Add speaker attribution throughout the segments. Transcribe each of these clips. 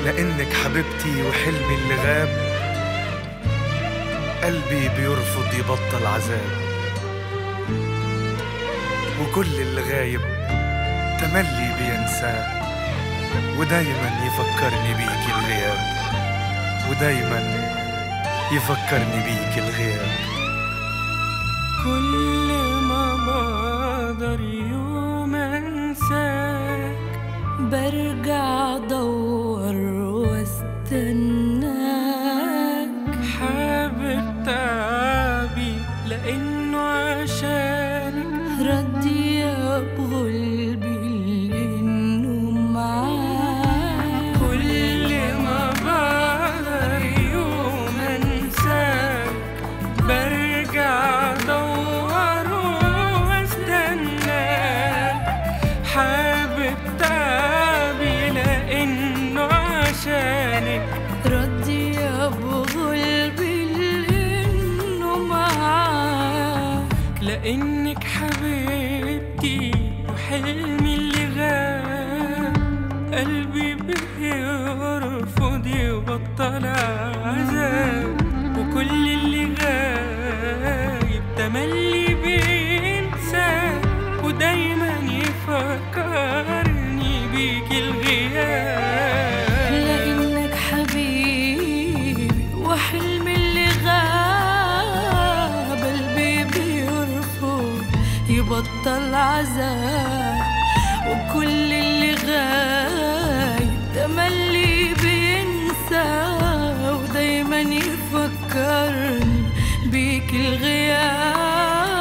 Speaker 1: لانك حبيبتي وحلمي اللي غاب قلبي بيرفض يبطل عذاب وكل اللي غايب تملي بينساه ودايما يفكرني بيك الغياب ودايما يفكرني بيك الغياب
Speaker 2: كل ما بقدر يوم انساك
Speaker 3: برجع ادور واستناك
Speaker 2: حابب تعبي لانه عشانك
Speaker 3: ردي بغلبي لانه معاك
Speaker 2: كل ما بقدر يوم انساك برجع ادور واستناك حابب تعبي لانه عشانك
Speaker 3: ردي بغلبي لانه معاك
Speaker 2: لانك حبيبتي وحلمي اللي غاب قلبي بيرفض يبطل عذاب وكل اللي غايب تملي بينسى ودايما يفكرني بيك الغياب
Speaker 3: لانك حبيبي وحلمي اللي غاب قلبي بيرفض يبطل عذاب وكل اللي غايب تملي بينسى ودايما يفكرني بيك الغياب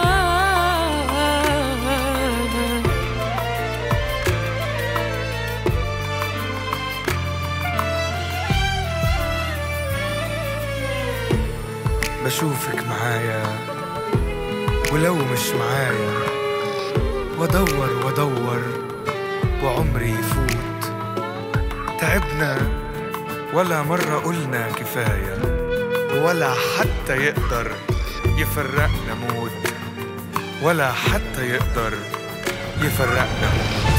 Speaker 1: بشوفك معايا ولو مش معايا وادور وادور وعمري يفوت تعبنا ولا مرة قلنا كفاية ولا حتى يقدر يفرقنا موت ولا حتى يقدر يفرقنا موت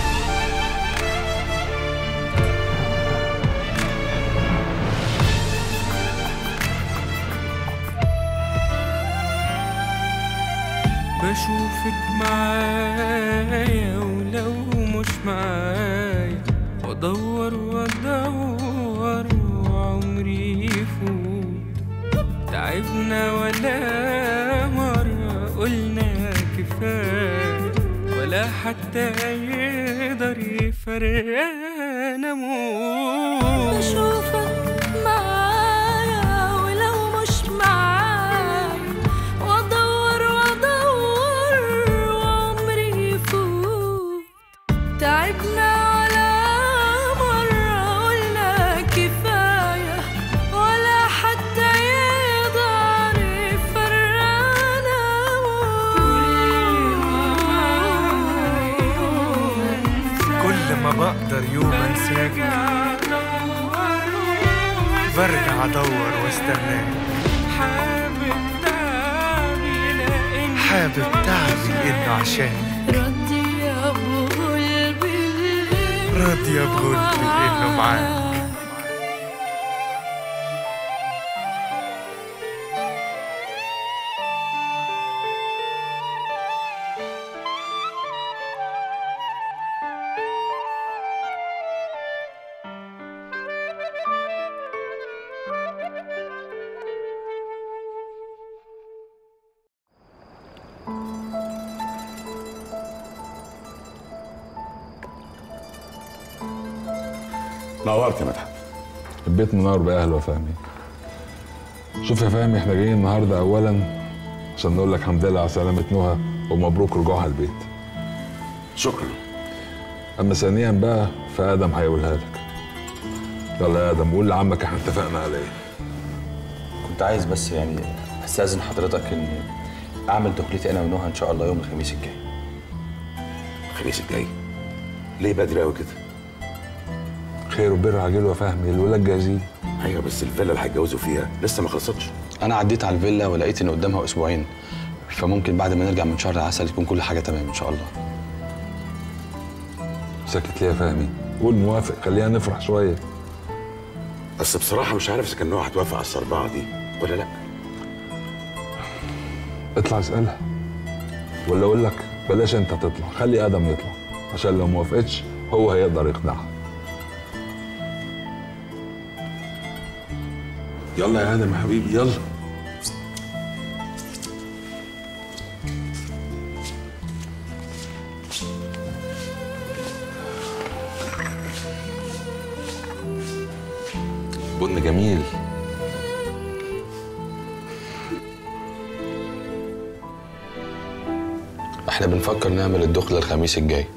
Speaker 2: بشوفك معايا ولو مش معايا وادور وادور وعمري يفوت تعبنا ولا مرة قلنا كفاية ولا حتى يقدر يفرقنا موت
Speaker 3: بشوفك معايا ولو مش معايا وادور وادور وعمري يفوت تعبنا ولا مرة قلنا كفاية ولا حتى يقدر يفرقنا
Speaker 1: كل ما بقدر يوم انساك برجع ادور واستناك
Speaker 2: حابب تعبي لأن
Speaker 1: حابب تعبي انه عشان
Speaker 3: ردي يا ابو قلبي
Speaker 1: راضية بغلبي انه معاك
Speaker 4: نورت يا مدحت
Speaker 5: البيت منور بأهله يا فهمي شوف يا فهمي احنا جايين النهارده أولا عشان نقول لك الحمد لله على سلامة نهى ومبروك رجوعها البيت
Speaker 4: شكرا
Speaker 5: أما ثانيا بقى فآدم هيقولها لك يلا يا آدم قول لعمك احنا اتفقنا على ايه
Speaker 6: كنت عايز بس يعني استاذن حضرتك ان اعمل دخلتي انا ونهى ان شاء الله يوم الخميس الجاي
Speaker 4: الخميس الجاي ليه بدري قوي كده
Speaker 5: خير وبر عاجل يا فهمي الولاد جاهزين
Speaker 4: ايوه بس الفيلا اللي هيتجوزوا فيها لسه ما خلصتش
Speaker 6: انا عديت على الفيلا ولقيت ان قدامها اسبوعين فممكن بعد ما نرجع من شهر العسل يكون كل حاجه تمام ان شاء الله
Speaker 5: ساكت ليه يا فهمي قول موافق خلينا نفرح شوية
Speaker 4: بس بصراحه مش عارف اذا كان نوع هتوافق على الصربعه دي ولا لا
Speaker 5: اطلع اسالها ولا اقول لك بلاش انت تطلع خلي ادم يطلع عشان لو ما وافقتش هو هيقدر يقنعها
Speaker 4: يلا يا ادم يا حبيبي يلا بن جميل
Speaker 6: احنا بنفكر نعمل الدخلة الخميس الجاي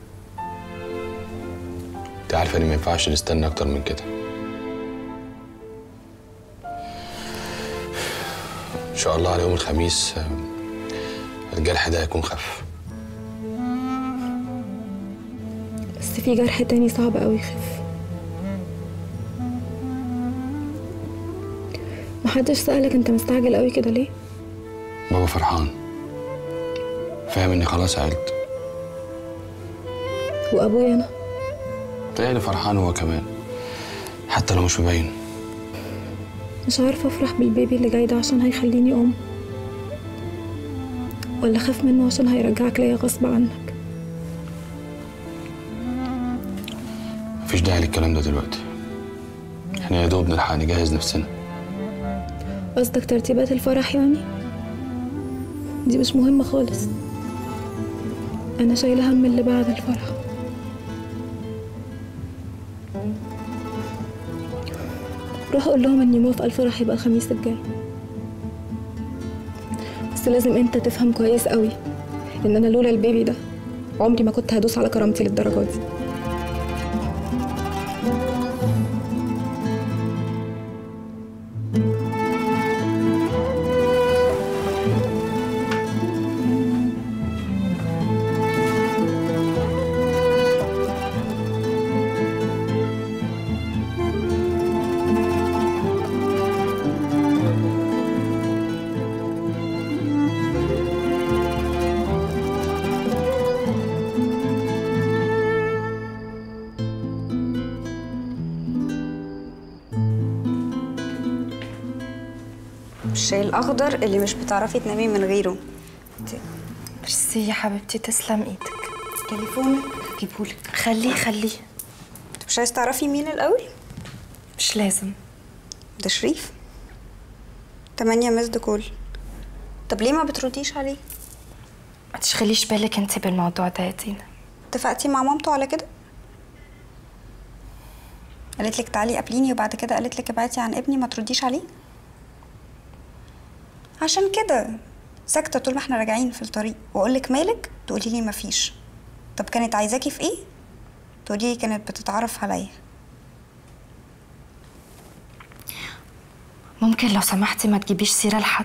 Speaker 6: انت عارفة ان ما ينفعش نستنى اكتر من كده ان شاء الله على يوم الخميس آه، الجرح ده هيكون خف
Speaker 3: بس في جرح تاني صعب قوي يخف محدش سألك انت مستعجل قوي كده ليه؟
Speaker 6: بابا فرحان فاهم اني خلاص عقلت
Speaker 3: وابويا انا
Speaker 6: تاني فرحان هو كمان حتى لو مش مبين
Speaker 3: مش عارفة افرح بالبيبي اللي جاي ده عشان هيخليني ام ولا اخاف منه عشان هيرجعك ليا غصب عنك
Speaker 6: مفيش داعي للكلام ده دلوقتي احنا يا دوب نلحق نجهز نفسنا
Speaker 3: قصدك ترتيبات الفرح يعني دي مش مهمة خالص انا شايلة هم اللي بعد الفرح روح اقول لهم اني موافقة الفرح يبقى الخميس الجاي بس لازم انت تفهم كويس قوي ان انا لولا البيبي ده عمري ما كنت هدوس على كرامتي للدرجة دي
Speaker 7: الشاي الاخضر اللي مش بتعرفي تنامي من غيره
Speaker 8: ميرسي يا حبيبتي تسلم ايدك
Speaker 7: تليفونك جيبهولك
Speaker 8: خليه خليه
Speaker 7: انت مش عايز تعرفي مين الاول
Speaker 8: مش لازم
Speaker 7: ده شريف تمانية مسد كول طب ليه ما بترديش عليه
Speaker 8: ما تشغليش بالك انت بالموضوع ده يا دينا
Speaker 7: اتفقتي مع مامته على كده قالت لك تعالي قابليني وبعد كده قالت لك ابعتي عن ابني ما ترديش عليه عشان كده ساكته طول ما احنا راجعين في الطريق واقول لك مالك تقولي لي مفيش طب كانت عايزاكي في ايه تقولي لي كانت بتتعرف عليا
Speaker 8: ممكن لو سمحتي ما تجيبيش سيرة لحد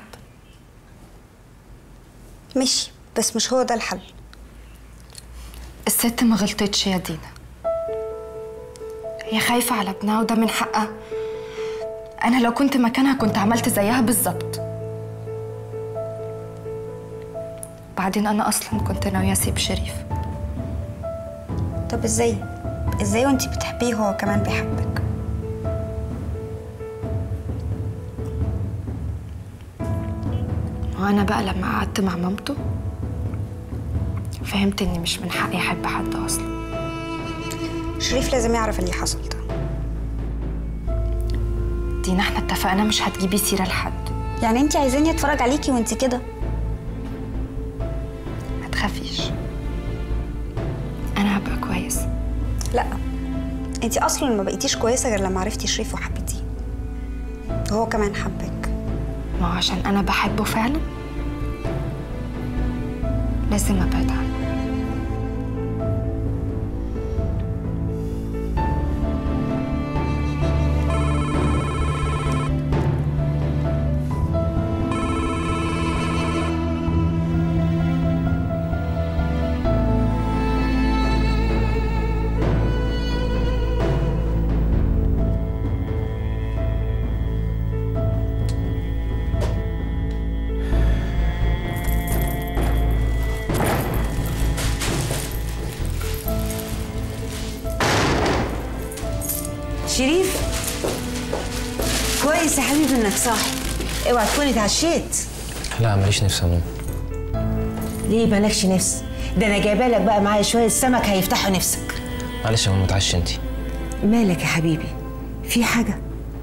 Speaker 7: ماشي بس مش هو ده الحل
Speaker 8: الست ما غلطتش يا دينا هي خايفة على ابنها وده من حقها أنا لو كنت مكانها كنت عملت زيها بالظبط بعدين أنا أصلا كنت ناوية أسيب شريف
Speaker 7: طب ازاي ازاي وانتي بتحبيه هو كمان بيحبك
Speaker 8: وأنا بقى لما قعدت مع مامته فهمت إني مش من حقي أحب حد أصلا
Speaker 7: شريف لازم يعرف اللي حصل ده
Speaker 8: دينا احنا اتفقنا مش هتجيبي سيرة لحد
Speaker 7: يعني انتي عايزاني اتفرج عليكي وانتي كده
Speaker 8: ما تخافيش أنا هبقى كويس
Speaker 7: لا انتي اصلا ما بقيتيش كويسه غير لما عرفتي شريف وحبيتيه وهو كمان حبك
Speaker 8: ما هو عشان أنا بحبه فعلا لازم أبعد عنه
Speaker 9: كويس يا حبيبي انك صاحي اوعى تكون اتعشيت
Speaker 10: لا ماليش نفس يا ماما
Speaker 9: ليه مالكش نفس ده انا جايبه لك بقى معايا شويه سمك هيفتحوا نفسك
Speaker 10: معلش يا ماما اتعشي انت
Speaker 9: مالك يا حبيبي في حاجه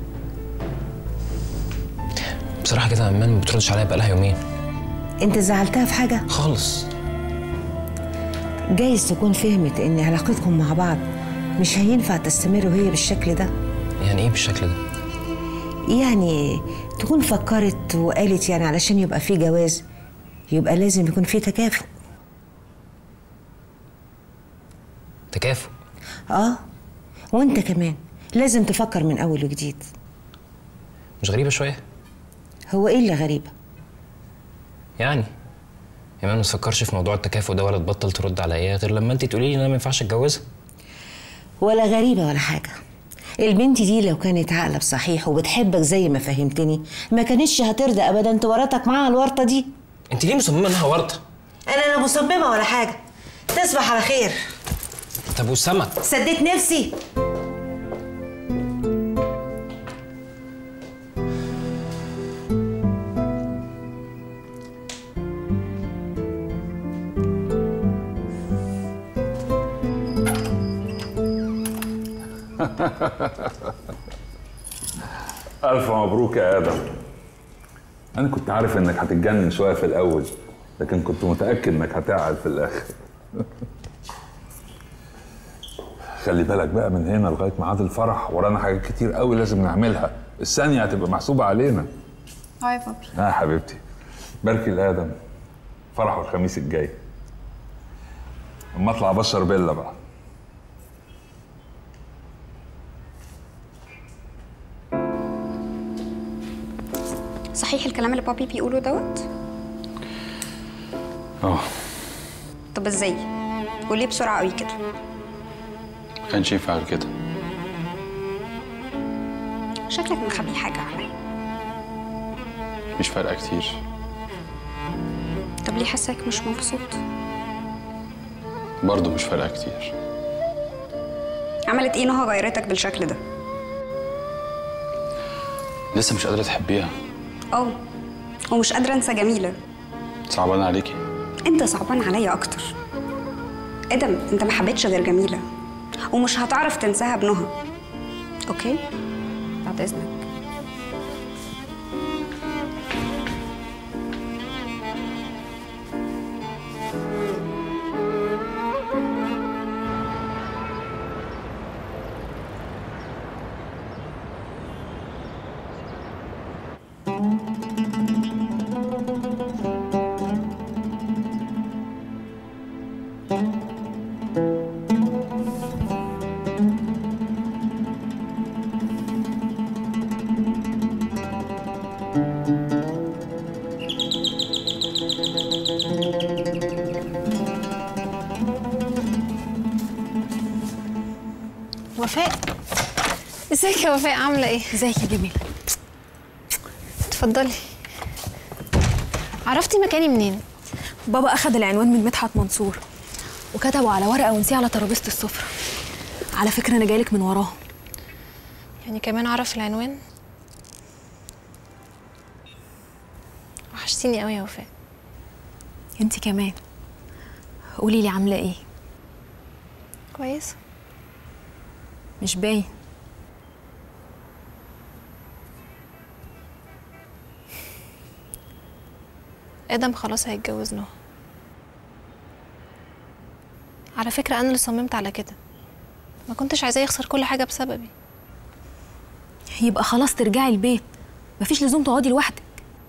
Speaker 10: بصراحه كده امان ما بتردش عليا بقالها يومين
Speaker 9: انت زعلتها في حاجه
Speaker 10: خالص
Speaker 9: جايز تكون فهمت ان علاقتكم مع بعض مش هينفع تستمر وهي بالشكل ده
Speaker 10: يعني ايه بالشكل ده
Speaker 9: يعني تكون فكرت وقالت يعني علشان يبقى في جواز يبقى لازم يكون في تكافؤ
Speaker 10: تكافؤ
Speaker 9: اه وانت كمان لازم تفكر من اول وجديد
Speaker 10: مش غريبه شويه
Speaker 9: هو ايه اللي غريبه
Speaker 10: يعني ايمان ما تفكرش في موضوع التكافؤ ده ولا تبطل ترد عليا غير لما انت تقولي لي ان انا ما ينفعش اتجوزها
Speaker 9: ولا غريبه ولا حاجه البنت دي لو كانت عاقله بصحيح وبتحبك زي ما فهمتني ما كانتش هترضى ابدا تورطك معاها الورطه دي
Speaker 10: انت ليه مصممه انها ورطه
Speaker 9: انا لا مصممه ولا حاجه تصبح على خير
Speaker 10: طب والسمك
Speaker 9: سديت نفسي
Speaker 5: ألف مبروك يا آدم أنا كنت عارف إنك هتتجنن شوية في الأول لكن كنت متأكد إنك هتعقل في الآخر خلي بالك بقى من هنا لغاية ميعاد الفرح ورانا حاجات كتير قوي لازم نعملها الثانية هتبقى محسوبة علينا
Speaker 7: هاي بابي
Speaker 5: اه يا حبيبتي باركي لآدم فرحه الخميس الجاي اما اطلع ابشر بيلا بقى
Speaker 7: صحيح الكلام اللي بابي بيقوله دوت
Speaker 6: اه
Speaker 7: طب ازاي وليه بسرعه قوي كده
Speaker 6: ما كانش ينفع غير كده
Speaker 7: شكلك مخبي حاجه عليا
Speaker 6: مش فارقه كتير
Speaker 7: طب ليه حاساك مش مبسوط
Speaker 6: برضه مش فارقه كتير
Speaker 7: عملت ايه نهى غيرتك بالشكل ده
Speaker 6: لسه مش قادره تحبيها
Speaker 7: اه ومش قادره انسى جميله
Speaker 6: صعبان عليكي
Speaker 7: انت صعبان عليا اكتر ادم انت ما حبيتش غير جميله ومش هتعرف تنساها بنهى اوكي بعد اذنك
Speaker 11: وفاء ازيك يا وفاء عامله ايه
Speaker 8: ازيك يا جميله
Speaker 11: اتفضلي عرفتي مكاني منين
Speaker 8: بابا اخد العنوان من مدحت منصور وكتبه على ورقه ونسيه على ترابيزه السفره على فكره انا جايلك من وراه
Speaker 11: يعني كمان عرف العنوان وحشتيني قوي يا وفاء
Speaker 8: انت كمان قولي لي عامله ايه
Speaker 11: كويس
Speaker 8: مش باين
Speaker 11: ادم خلاص هيتجوز نهى على فكره انا اللي صممت على كده ما كنتش عايزاه يخسر كل حاجه بسببي
Speaker 8: يبقى خلاص ترجعي البيت مفيش لزوم تقعدي لوحدك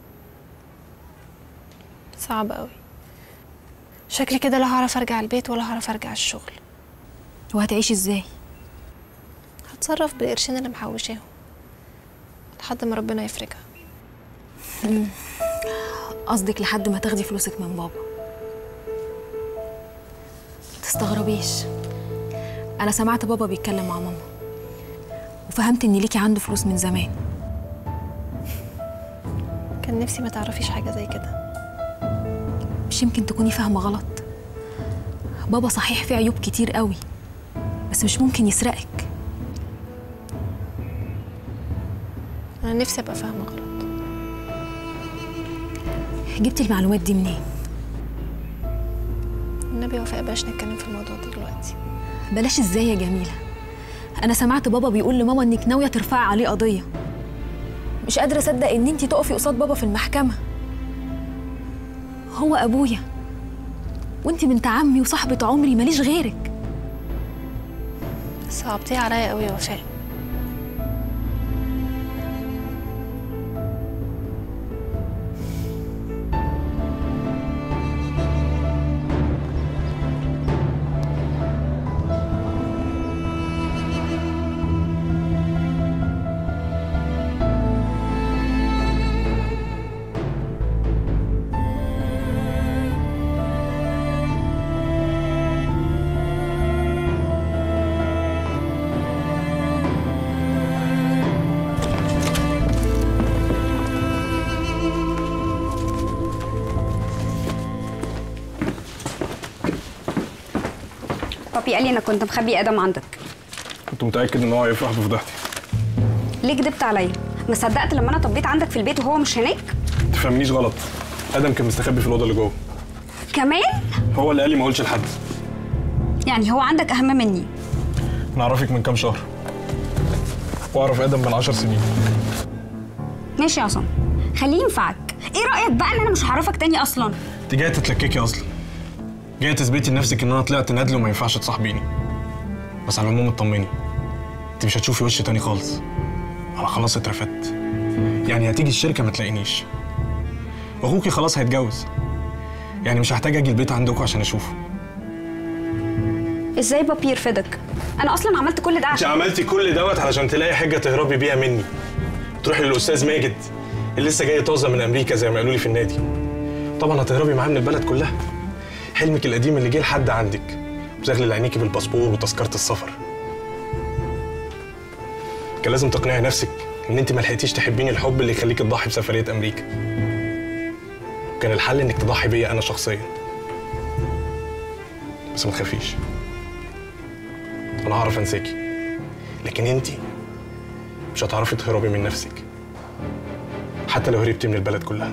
Speaker 11: صعب قوي شكلي كده لا هعرف ارجع البيت ولا هعرف ارجع الشغل
Speaker 8: وهتعيشي ازاي
Speaker 11: هتصرف بالقرشين اللي محوشاهم لحد ما ربنا يفرجها
Speaker 8: مم. قصدك لحد ما تاخدي فلوسك من بابا تستغربيش انا سمعت بابا بيتكلم مع ماما وفهمت ان ليكي عنده فلوس من زمان
Speaker 11: كان نفسي ما تعرفيش حاجه زي كده
Speaker 8: مش يمكن تكوني فاهمه غلط بابا صحيح فيه عيوب كتير قوي بس مش ممكن يسرقك
Speaker 11: انا انا نفسي ابقى فاهمه غلط
Speaker 8: جبتي المعلومات دي منين
Speaker 11: النبي وفاء باش نتكلم في الموضوع ده دلوقتي
Speaker 8: بلاش ازاي يا جميله انا سمعت بابا بيقول لماما انك ناويه ترفعي عليه قضيه مش قادره اصدق ان انتي تقفي قصاد بابا في المحكمه هو ابويا وانتي بنت عمي وصاحبه عمري ماليش غيرك
Speaker 11: صعبتيه عليا قوي يا وفاء
Speaker 7: بابي قال لي انا كنت مخبي ادم عندك
Speaker 1: كنت متاكد ان هو هيفرح بفضحتي
Speaker 7: ليه كدبت عليا ما صدقت لما انا طبيت عندك في البيت وهو مش هناك
Speaker 1: تفهمنيش غلط ادم كان مستخبي في الاوضه اللي جوه
Speaker 7: كمان
Speaker 1: هو اللي قال لي ما اقولش لحد
Speaker 7: يعني هو عندك اهم مني
Speaker 1: انا اعرفك من كام شهر واعرف ادم من عشر سنين
Speaker 7: ماشي يا عصام خليه ينفعك ايه رايك بقى ان انا مش هعرفك تاني اصلا
Speaker 1: انت جايه تتلككي اصلا جايه تثبتي لنفسك ان انا طلعت ندل وما ينفعش تصاحبيني بس على العموم اطمني انت مش هتشوفي وشي تاني خالص انا خلاص اترفدت يعني هتيجي الشركه ما تلاقينيش واخوكي خلاص هيتجوز يعني مش هحتاج اجي البيت عندكم عشان اشوفه
Speaker 7: ازاي بابي يرفضك انا اصلا عملت كل ده
Speaker 1: انت
Speaker 7: عشان
Speaker 1: عملتي كل دوت علشان تلاقي حاجه تهربي بيها مني تروحي للاستاذ ماجد اللي لسه جاي طازه من امريكا زي ما قالوا لي في النادي طبعا هتهربي معاه من البلد كلها حلمك القديم اللي جه لحد عندك وزغلل عينيكي بالباسبور وتذكره السفر كان لازم تقنعي نفسك ان انت ما لحقتيش تحبيني الحب اللي يخليك تضحي بسفريه امريكا كان الحل انك تضحي بيا انا شخصيا بس ما تخافيش انا هعرف انساكي لكن انت مش هتعرفي تهربي من نفسك حتى لو هربتي من البلد كلها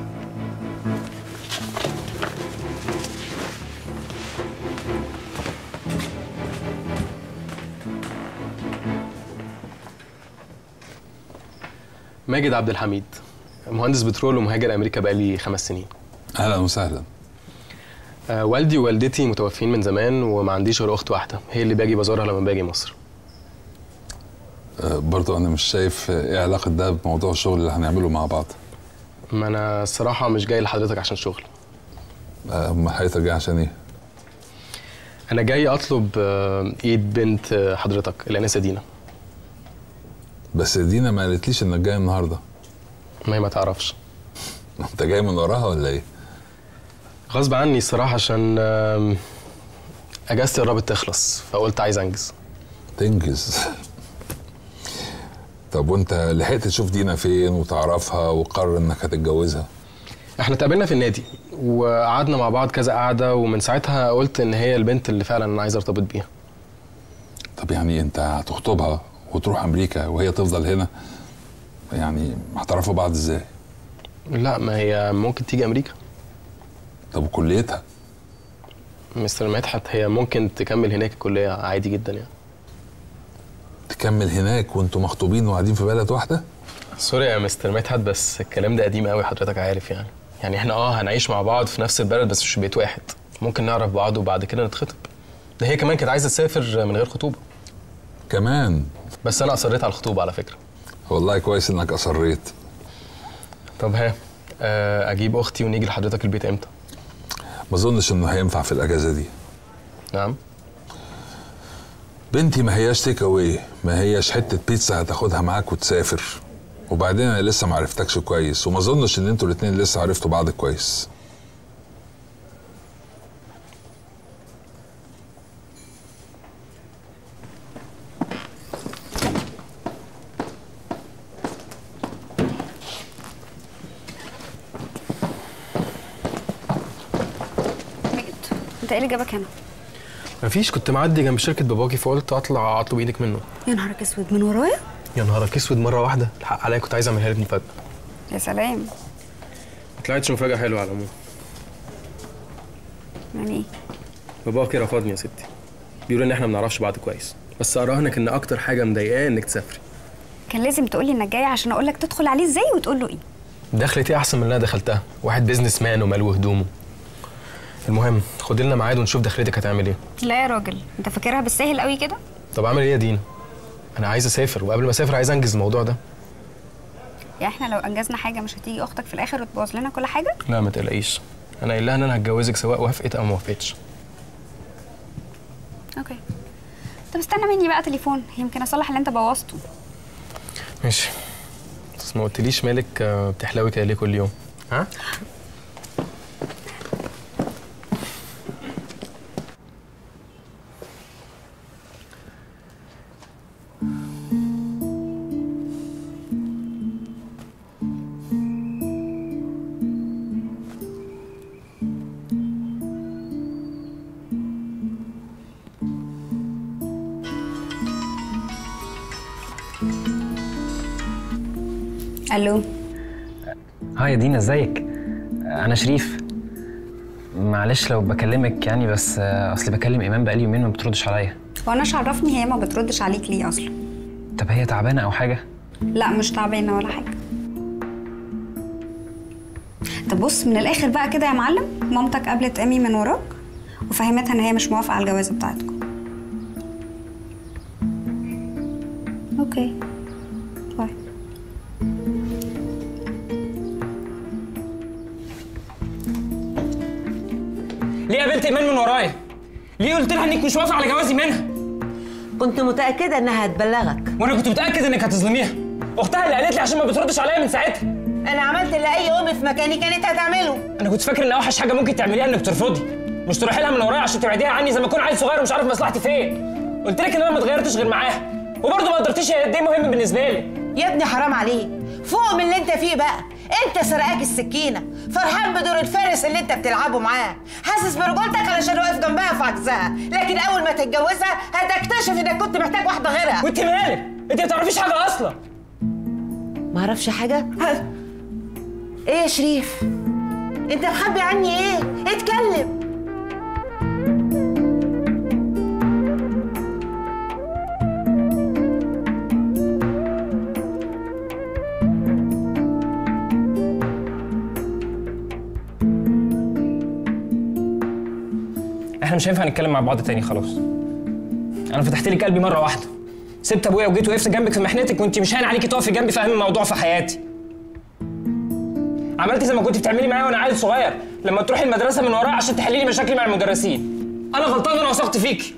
Speaker 12: ماجد عبد الحميد مهندس بترول ومهاجر امريكا بقالي خمس سنين
Speaker 5: اهلا وسهلا
Speaker 12: آه والدي ووالدتي متوفين من زمان وما عنديش غير اخت واحده هي اللي باجي بزورها لما باجي مصر
Speaker 5: آه، برضو انا مش شايف آه، ايه علاقه ده بموضوع الشغل اللي هنعمله مع بعض
Speaker 12: ما انا الصراحه مش جاي لحضرتك عشان شغل
Speaker 5: آه، امال حضرتك جاي عشان ايه
Speaker 12: انا جاي اطلب آه، ايد بنت آه، حضرتك الانسه دينا
Speaker 5: بس دينا ما قالتليش انك جاي النهارده
Speaker 12: ما هي ما تعرفش
Speaker 5: انت جاي من وراها ولا ايه
Speaker 12: غصب عني الصراحه عشان آم، اجازتي قربت تخلص فقلت عايز انجز
Speaker 5: تنجز طب وانت لحقت تشوف دينا فين وتعرفها وقرر انك هتتجوزها
Speaker 12: احنا اتقابلنا في النادي وقعدنا مع بعض كذا قعده ومن ساعتها قلت ان هي البنت اللي فعلا انا عايز ارتبط بيها
Speaker 5: طب يعني انت هتخطبها وتروح امريكا وهي تفضل هنا يعني هتعرفوا بعض ازاي
Speaker 12: لا ما هي ممكن تيجي امريكا
Speaker 5: طب وكليتها
Speaker 12: مستر مدحت هي ممكن تكمل هناك الكليه عادي جدا يعني
Speaker 5: تكمل هناك وانتوا مخطوبين وقاعدين في بلد واحده
Speaker 12: سوري يا مستر مدحت بس الكلام ده قديم قوي حضرتك عارف يعني يعني احنا اه هنعيش مع بعض في نفس البلد بس مش في بيت واحد ممكن نعرف بعض وبعد كده نتخطب ده هي كمان كانت عايزه تسافر من غير خطوبه
Speaker 5: كمان
Speaker 12: بس انا اصريت على الخطوبه على فكره
Speaker 5: والله كويس انك اصريت
Speaker 12: طب ها آه، اجيب اختي ونيجي لحضرتك البيت امتى
Speaker 5: ما اظنش انه هينفع في الاجازه دي
Speaker 12: نعم
Speaker 5: بنتي ما هياش تيك اواي ما هياش حته بيتزا هتاخدها معاك وتسافر وبعدين انا لسه ما عرفتكش كويس وما اظنش ان انتوا الاتنين لسه عرفتوا بعض كويس
Speaker 7: انت ايه اللي جابك هنا
Speaker 12: مفيش كنت معدي جنب شركه باباكي فقلت اطلع اطلب ايدك منه
Speaker 7: يا نهارك اسود من ورايا
Speaker 12: يا نهارك اسود مره واحده الحق عليا كنت عايز اعملها لك مفاجاه
Speaker 7: يا سلام
Speaker 12: ما طلعتش مفاجاه حلوه على العموم
Speaker 7: يعني ايه
Speaker 12: باباكي رفضني يا ستي بيقول ان احنا ما بنعرفش بعض كويس بس اراهنك ان اكتر حاجه مضايقاه انك تسافري
Speaker 7: كان لازم تقولي انك جايه عشان اقول لك تدخل عليه ازاي وتقول له ايه
Speaker 12: دخلتي احسن من اللي انا دخلتها واحد بيزنس مان ومالو هدومه المهم خدي لنا ميعاد ونشوف دخلتك هتعمل ايه
Speaker 7: لا يا راجل انت فاكرها بالسهل قوي كده
Speaker 12: طب اعمل ايه يا دينا انا عايز اسافر وقبل ما اسافر عايز انجز الموضوع ده
Speaker 7: يعني احنا لو انجزنا حاجه مش هتيجي اختك في الاخر وتبوظ لنا كل حاجه
Speaker 12: لا ما تقلقيش انا قايل لها ان انا هتجوزك سواء وافقت او ما وافقتش
Speaker 7: اوكي طب استنى مني بقى تليفون يمكن اصلح اللي انت بوظته
Speaker 12: ماشي بس ما قلتليش مالك آه، بتحلوي كده ليه كل يوم ها
Speaker 7: الو
Speaker 10: هاي يا دينا ازيك انا شريف معلش لو بكلمك يعني بس آه، اصل بكلم ايمان بقالي يومين ما بتردش عليا
Speaker 7: وانا مش عرفني هي ما بتردش عليك ليه اصلا
Speaker 10: طب هي تعبانه او حاجه
Speaker 7: لا مش تعبانه ولا حاجه طب بص من الاخر بقى كده يا معلم مامتك قابلت امي من وراك وفهمتها ان هي مش موافقه على الجوازه بتاعتكم اوكي باي
Speaker 10: ليه قابلت ايمان من ورايا ليه قلت لها انك مش موافقه على جوازي منها
Speaker 9: كنت متأكدة إنها هتبلغك
Speaker 10: وانا كنت متاكد انك هتظلميها اختها اللي قالت لي عشان ما بتردش عليا من ساعتها
Speaker 9: أنا عملت اللي أي أم في مكاني كانت هتعمله
Speaker 10: انا كنت فاكر ان اوحش حاجه ممكن تعمليها انك ترفضي مش تروحي لها من ورايا عشان تبعديها عني زي ما اكون عيل صغير ومش عارف مصلحتي فين قلت لك ان انا ما اتغيرتش غير معاها وبرضه ما قدرتيش هي قد ايه مهم بالنسبه لي
Speaker 9: يا ابني حرام عليك فوق من اللي انت فيه بقى انت سرقاك السكينه فرحان بدور الفارس اللي انت بتلعبه معاه حاسس برجولتك علشان واقف جنبها في عكسها لكن اول ما تتجوزها هتكتشف انك كنت محتاج واحده غيرها
Speaker 10: وانت مالك انت ما تعرفيش حاجه اصلا
Speaker 9: ما اعرفش حاجه ايه يا شريف انت مخبي عني ايه اتكلم
Speaker 10: احنا مش هينفع نتكلم مع بعض تاني خلاص انا فتحت لك قلبي مره واحده سبت ابويا وجيت وقفت جنبك في محنتك وانت مش هين عليكي تقفي جنبي في اهم موضوع في حياتي عملتي زي ما كنت بتعملي معايا وانا عيل صغير لما تروحي المدرسه من ورايا عشان تحلي لي مشاكلي مع المدرسين انا غلطان انا وثقت فيكي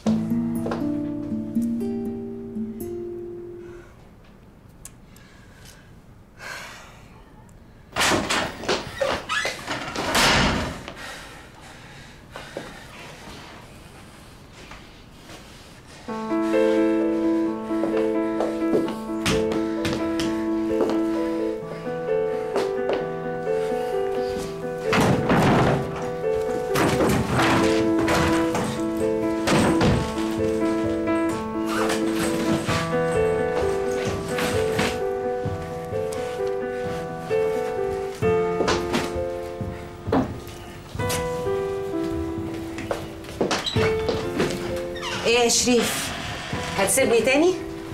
Speaker 9: ايه يا شريف هتسيبني تاني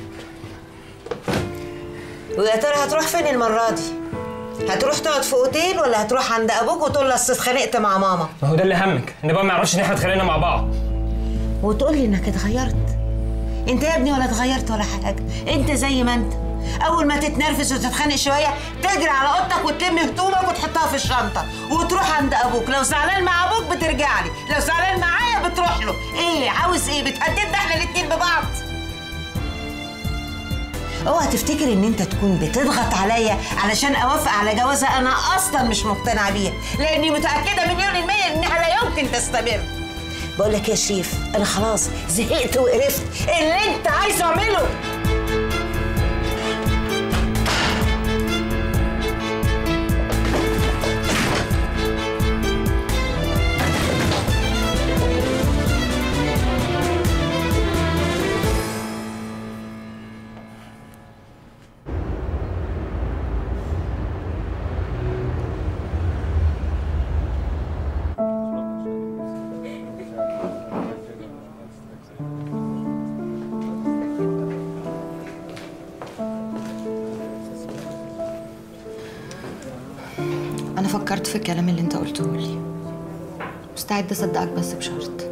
Speaker 9: ويا ترى هتروح فين المره دي هتروح تقعد في اوتيل ولا هتروح عند ابوك وتقول له اصل اتخانقت مع ماما
Speaker 10: ما هو ده اللي همك ان بقى ما يعرفش ان احنا اتخانقنا مع بعض
Speaker 9: وتقول لي انك اتغيرت انت يا ابني ولا اتغيرت ولا حاجه انت زي ما انت اول ما تتنرفز وتتخانق شويه تجري على اوضتك وتلم هدومك وتحطها في الشنطه وتروح عند ابوك لو زعلان مع ابوك بترجع لي لو زعلان معايا بتروح له ايه عاوز ايه بتهددنا احنا الاتنين ببعض اوعى تفتكر ان انت تكون بتضغط عليا علشان اوافق على جوازها انا اصلا مش مقتنعه بيها لاني متاكده مليون المية انها لا يمكن تستمر بقول لك يا شريف انا خلاص زهقت وقرفت اللي انت عايزه اعمله
Speaker 13: انا فكرت في الكلام اللي انت قلته لي مستعد اصدقك بس بشرط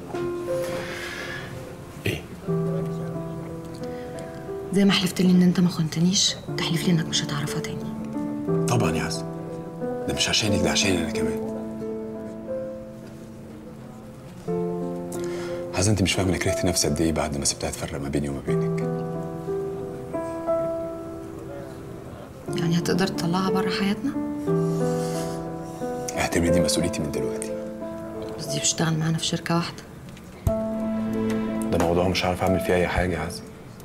Speaker 1: ايه
Speaker 13: زي ما حلفت لي ان انت ما خنتنيش تحلف لي انك مش هتعرفها تاني
Speaker 14: طبعا يا عز ده مش عشانك ده عشاني انا كمان عز انت مش فاهمه انا كرهت نفسي قد ايه بعد ما سبتها تفرق ما بيني وما بينك
Speaker 13: يعني هتقدر تطلعها بره حياتنا
Speaker 14: اعتبري دي مسؤوليتي من دلوقتي
Speaker 13: بس دي بتشتغل معانا في شركه واحده
Speaker 14: ده موضوع مش عارف اعمل فيه اي حاجه يا عز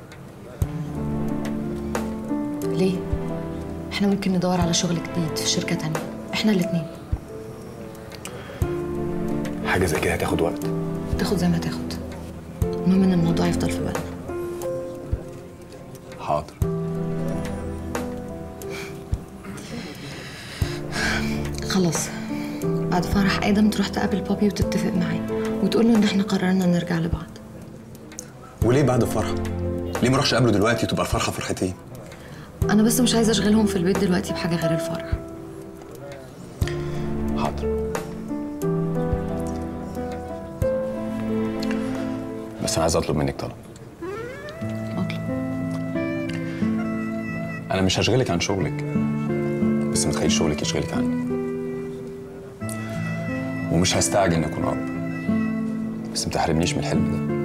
Speaker 13: ليه احنا ممكن ندور على شغل جديد في شركه تانية احنا الاتنين
Speaker 14: حاجه زي كده هتاخد وقت
Speaker 13: تاخد زي ما تاخد المهم ان الموضوع يفضل في بالنا
Speaker 14: حاضر
Speaker 13: خلاص بعد فرح ادم تروح تقابل بابي وتتفق معاه وتقول له ان احنا قررنا نرجع لبعض
Speaker 14: وليه بعد الفرحه ليه ما اروحش اقابله دلوقتي وتبقى الفرحه فرحتين
Speaker 13: انا بس مش عايزه اشغلهم في البيت دلوقتي بحاجه غير الفرح
Speaker 14: حاضر بس انا عايز اطلب منك طلب
Speaker 13: اطلب
Speaker 14: انا مش هشغلك عن شغلك بس ما تخليش شغلك يشغلك عني ومش هستعجل اني اكون اب بس ما تحرمنيش من الحلم ده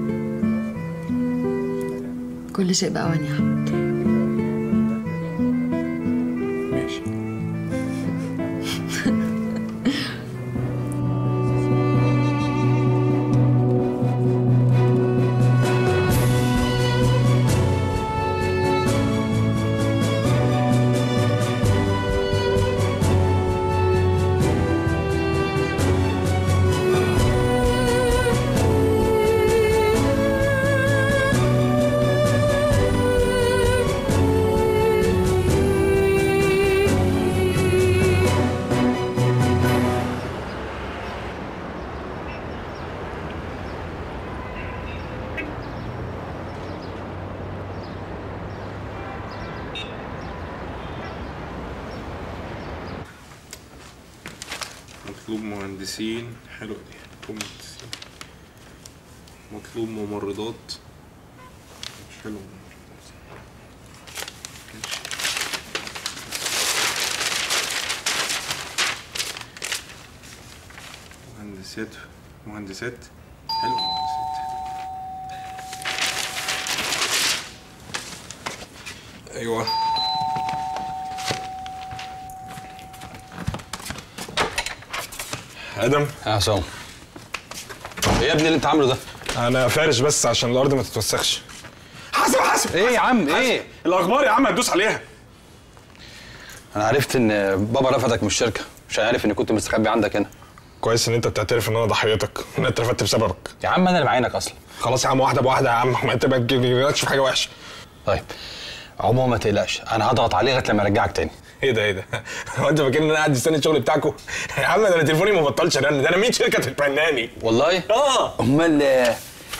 Speaker 13: كل شيء بأوان يا حمد
Speaker 14: ماشي
Speaker 1: مطلوب مهندسين حلوة دي مطلوب مهندسين مطلوب ممرضات مش حلو ماشي. مهندسات مهندسات حلو مهندسات ايوه ادم
Speaker 6: يا عصام ايه يا ابني اللي انت عامله ده؟
Speaker 1: انا فارش بس عشان الارض ما تتوسخش حاسب حاسب
Speaker 6: ايه يا عم ايه؟
Speaker 1: الاخبار يا عم هتدوس عليها
Speaker 6: انا عرفت ان بابا رفضك من الشركه مش عارف اني كنت مستخبي عندك هنا
Speaker 1: كويس ان انت بتعترف ان انا ضحيتك ان انت اترفدت بسببك
Speaker 6: يا عم انا اللي معينك اصلا
Speaker 1: خلاص يا عم واحده بواحده يا عم ما انت ما تجيبلكش في حاجه وحشه
Speaker 6: طيب عموما ما تقلقش انا هضغط عليه لغايه لما ارجعك تاني
Speaker 1: ايه ده ايه ده هو انت فاكر ان انا قاعد مستني الشغل بتاعكم يا عم ده انا تليفوني ما بطلش رن ده انا 100 شركه تتمناني
Speaker 6: والله؟
Speaker 1: اه
Speaker 6: امال ايه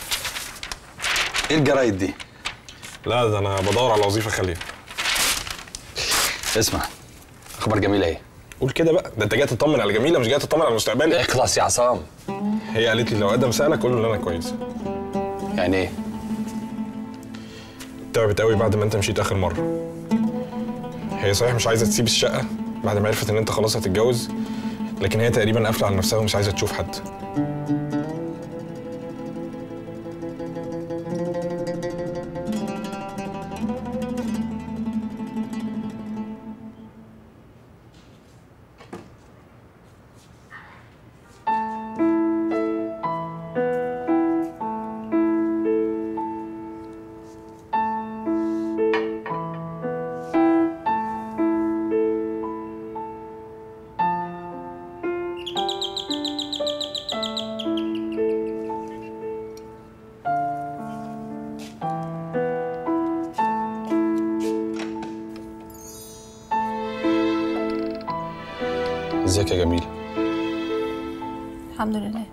Speaker 6: الجرايد دي؟
Speaker 1: لا ده انا بدور على وظيفه خليل
Speaker 6: اسمع اخبار جميله ايه؟
Speaker 1: قول كده بقى ده انت جاي تطمن على جميله مش جاي تطمن على مستقبلي
Speaker 6: اخلص يا عصام
Speaker 1: هي قالت لي لو ادم سالك قول له ان انا كويس
Speaker 6: يعني ايه؟
Speaker 1: تعبت قوي بعد ما انت مشيت اخر مره هي صحيح مش عايزه تسيب الشقه بعد ما عرفت ان انت خلاص هتتجوز لكن هي تقريبا قافله على نفسها ومش عايزه تشوف حد
Speaker 6: ازيك يا جميل
Speaker 11: الحمد لله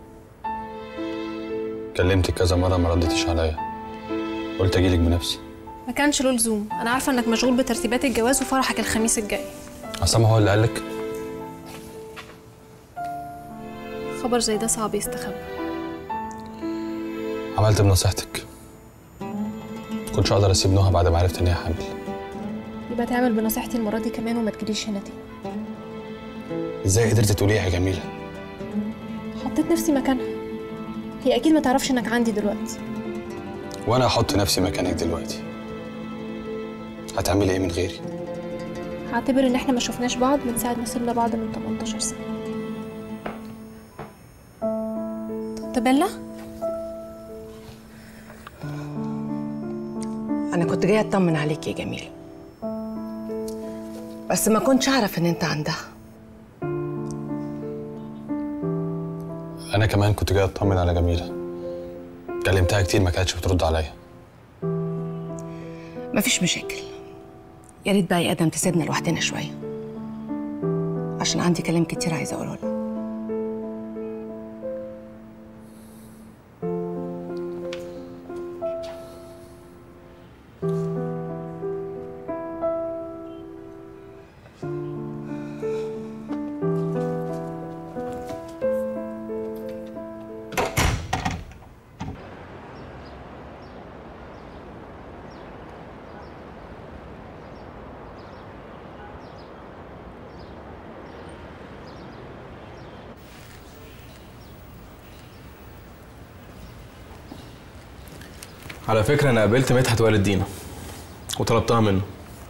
Speaker 6: كلمتك كذا مره ما ردتيش عليا قلت اجيلك بنفسي
Speaker 11: ما كانش له لزوم انا عارفه انك مشغول بترتيبات الجواز وفرحك الخميس الجاي
Speaker 6: عصام هو اللي قالك
Speaker 11: خبر زي ده صعب يستخبى
Speaker 12: عملت بنصيحتك كنتش اقدر اسيب نهى بعد ما عرفت ان هي حامل
Speaker 11: يبقى تعمل بنصيحتي المرة دي كمان وما تجريش هنا تاني
Speaker 12: ازاي قدرت تقوليها يا جميله
Speaker 11: حطيت نفسي مكانها هي أكيد ما تعرفش إنك عندي دلوقتي
Speaker 12: وانا احط نفسي مكانك دلوقتي هتعملي ايه من غيري
Speaker 11: هعتبر إن إحنا ما شفناش بعض من ساعة ما سيبنا بعض من 18 سنة طب بيلا
Speaker 9: انا كنت جايه اطمن عليك يا جميل بس ما كنتش اعرف ان انت عندها
Speaker 12: انا كمان كنت جاي اطمن على جميله كلمتها كتير ما كانتش بترد عليا
Speaker 9: مفيش مشاكل يا ريت بقى يا ادم تسيبنا لوحدنا شويه عشان عندي كلام كتير عايزه اقوله لها
Speaker 12: على فكره انا قابلت مدحت والد دينا وطلبتها منه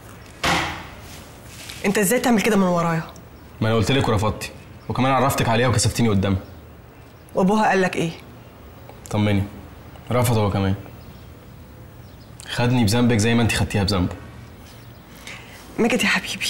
Speaker 15: انت ازاي تعمل كده من ورايا
Speaker 12: ما انا قلت لك ورفضتي وكمان عرفتك عليها وكسفتيني قدامها
Speaker 15: وابوها قال لك ايه
Speaker 12: طمني رفض هو كمان خدني بذنبك زي ما انت خدتيها بذنبه
Speaker 15: ماجد يا حبيبي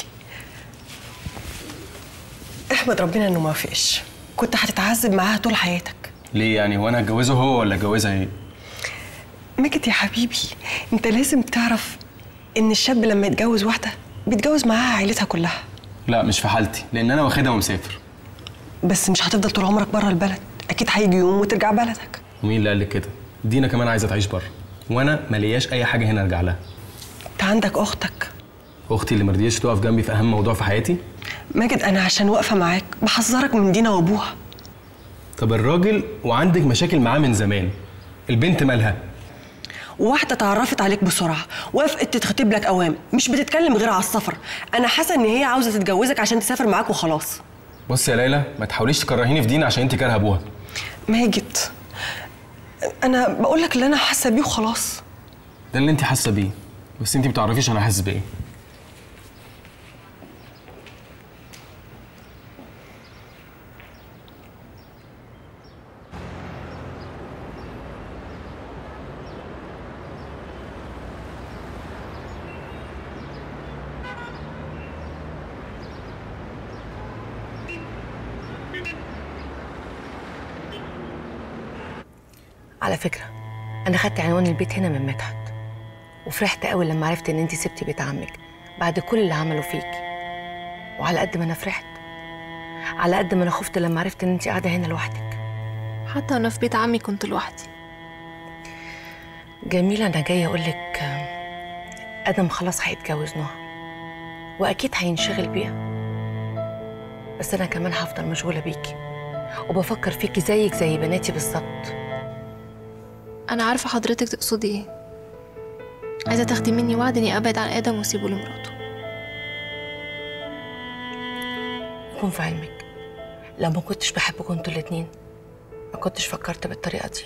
Speaker 15: احمد ربنا انه ما وافقش كنت هتتعذب معاها طول حياتك
Speaker 12: ليه يعني هو انا هتجوزه هو ولا اتجوزها هي
Speaker 15: ماجد يا حبيبي انت لازم تعرف ان الشاب لما يتجوز واحده بيتجوز معاها عيلتها كلها
Speaker 12: لا مش في حالتي لان انا واخدها ومسافر
Speaker 15: بس مش هتفضل طول عمرك بره البلد اكيد هيجي يوم وترجع بلدك
Speaker 12: ومين اللي قال لك كده دينا كمان عايزه تعيش بره وانا ملياش اي حاجه هنا ارجع لها
Speaker 15: انت عندك اختك
Speaker 12: اختي اللي مرضيتش تقف جنبي في اهم موضوع في حياتي
Speaker 15: ماجد انا عشان واقفه معاك بحذرك من دينا وابوها
Speaker 12: طب الراجل وعندك مشاكل معاه من زمان البنت مالها
Speaker 15: واحده اتعرفت عليك بسرعه وافقت تتخطب لك اوام مش بتتكلم غير على السفر انا حاسه ان هي عاوزه تتجوزك عشان تسافر معاك وخلاص
Speaker 12: بص يا ليلى ما تحاوليش تكرهيني في دينا عشان انت كارهه ابوها
Speaker 15: ماجد انا بقول لك اللي انا حاسه بيه وخلاص
Speaker 12: ده اللي انت حاسه بيه بس انت ما بتعرفيش انا حاسس بايه
Speaker 9: على فكره انا خدت عنوان البيت هنا من مدحت وفرحت قوي لما عرفت ان انت سبتي بيت عمك بعد كل اللي عمله فيكي وعلى قد ما انا فرحت على قد ما انا خفت لما عرفت ان انت قاعده هنا لوحدك
Speaker 11: حتى أنا في بيت عمي كنت لوحدي
Speaker 9: جميله انا جايه اقول لك ادم خلاص هيتجوز نهى واكيد هينشغل بيها بس انا كمان هفضل مشغوله بيكي وبفكر فيكي زيك زي بناتي بالظبط
Speaker 11: أنا عارفة حضرتك تقصدي إيه عايزة تاخدي مني وعد إني أبعد عن آدم وأسيبه لمراته
Speaker 9: يكون في علمك لو ما كنتش بحبكم انتوا الاتنين ما كنتش فكرت بالطريقه دي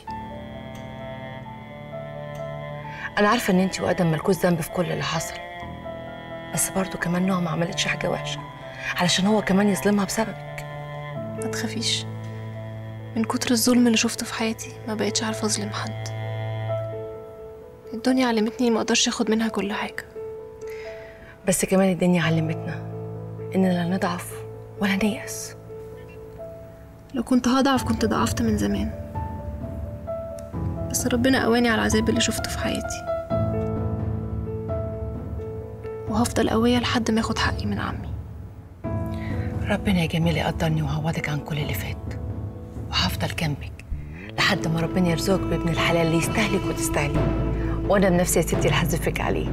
Speaker 9: انا عارفه ان انتي وادم ملكوش ذنب في كل اللي حصل بس برضه كمان نوع ما عملتش حاجه وحشه علشان هو كمان يظلمها بسببك
Speaker 11: ما تخافيش من كتر الظلم اللي شفته في حياتي ما بقتش عارفة أظلم حد الدنيا علمتني ما أقدرش أخد منها كل حاجة
Speaker 9: بس كمان الدنيا علمتنا اننا لا نضعف ولا نيأس
Speaker 11: لو كنت هضعف كنت ضعفت من زمان بس ربنا قواني على العذاب اللي شفته في حياتي وهفضل قوية لحد ما اخد حقي من عمي
Speaker 9: ربنا يا جميل يقدرني ويعوضك عن كل اللي فات وهفضل جنبك لحد ما ربنا يرزقك بابن الحلال اللي يستاهلك وتستاهلي وانا بنفسي يا ستي اللي هزفك عليه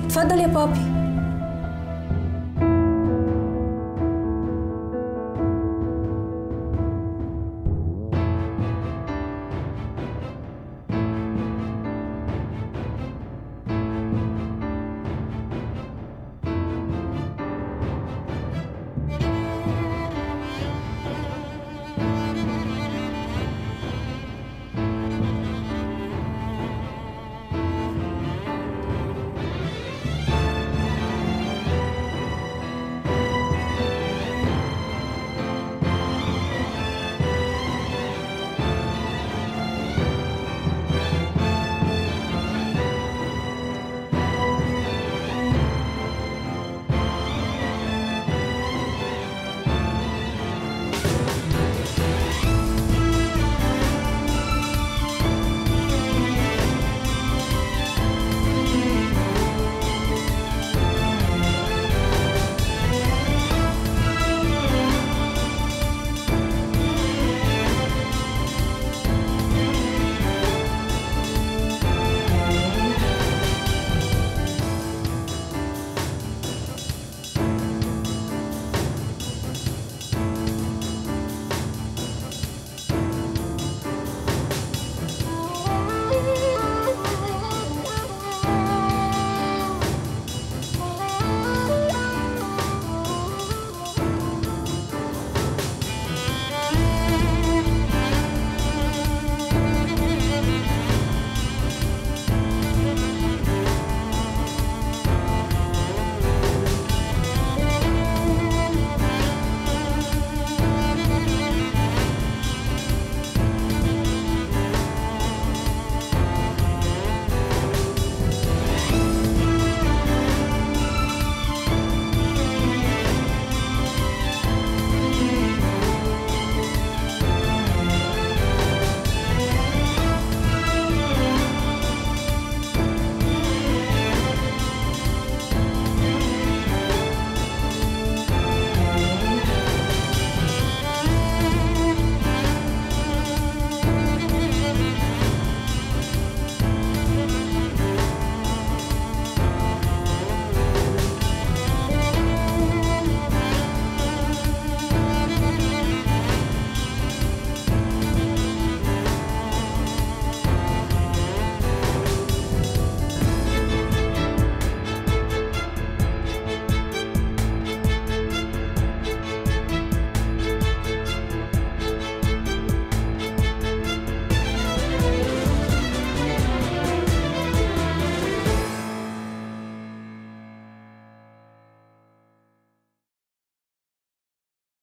Speaker 3: اتفضل يا بابي